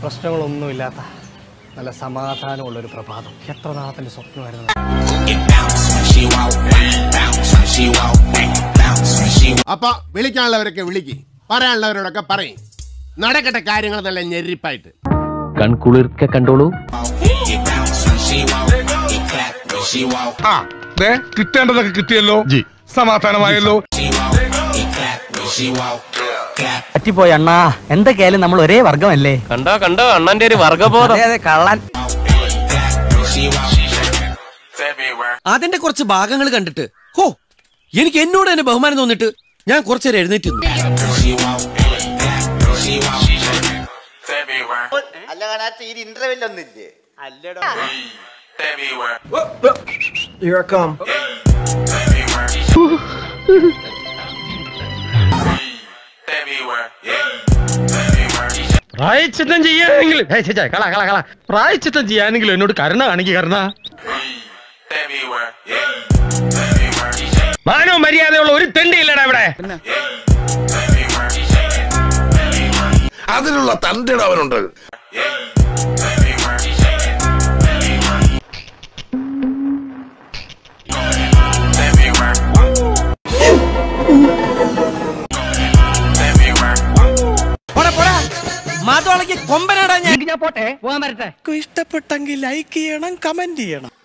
പ്രശ്നങ്ങളൊന്നുമില്ലാത്ത നല്ല സമാധാനമുള്ളൊരു പ്രഭാതം എത്ര നാളത്തിൻ്റെ സ്വപ്നമായിരുന്നു അപ്പൊ വിളിക്കാനുള്ളവരൊക്കെ വിളിക്ക് പറയാനുള്ളവരോടൊക്കെ പറയും നടക്കട്ടെ കാര്യങ്ങൾ നല്ല ഞെരിപ്പായിട്ട് കൺകുളിർക്കെ കണ്ടോളൂ ആ ദേ കിട്ടേണ്ടതൊക്കെ കിട്ടിയല്ലോ സമാധാനമായല്ലോ പറ്റിപ്പോയി അണ്ണാ എന്തൊക്കെയായാലും നമ്മൾ ഒരേ വർഗമല്ലേ കണ്ടോ കണ്ടോ അണ്ണന്റെ ഒരു വർഗബോധം അതെ അതെ കള്ളൻ അതിന്റെ കുറച്ച് ഭാഗങ്ങൾ കണ്ടിട്ട് ഹോ എനിക്ക് എന്നോട് തന്നെ ബഹുമാനം തോന്നിട്ട് ഞാൻ കുറച്ചേരം എഴുന്നേറ്റ് നിന്നു. അല്ല കാണാത്ത ഈ ഇന്റർവെൽ ഒന്നില്ലേ അല്ലടോ പ്രായച്ചിത്തം ചെയ്യാനെങ്കിൽ കള കള കള പ്രായച്ചിത്തം ചെയ്യാനെങ്കിലും എന്നോട് കരുണ കാണിക്കുക കരുണ മാനവും മര്യാദയുള്ള ഒരു തെണ്ടി ഇല്ലടാ ഇവിടെ അതിനുള്ള തന്റെ അവനുണ്ട് പോടാ പോടാ മാതോളക്ക് കൊമ്പനാടാ ഞാൻ ഞാൻ പോട്ടെ പോകാൻ വരട്ടെ ഇഷ്ടപ്പെട്ടെങ്കിൽ ലൈക്ക് ചെയ്യണം കമന്റ് ചെയ്യണം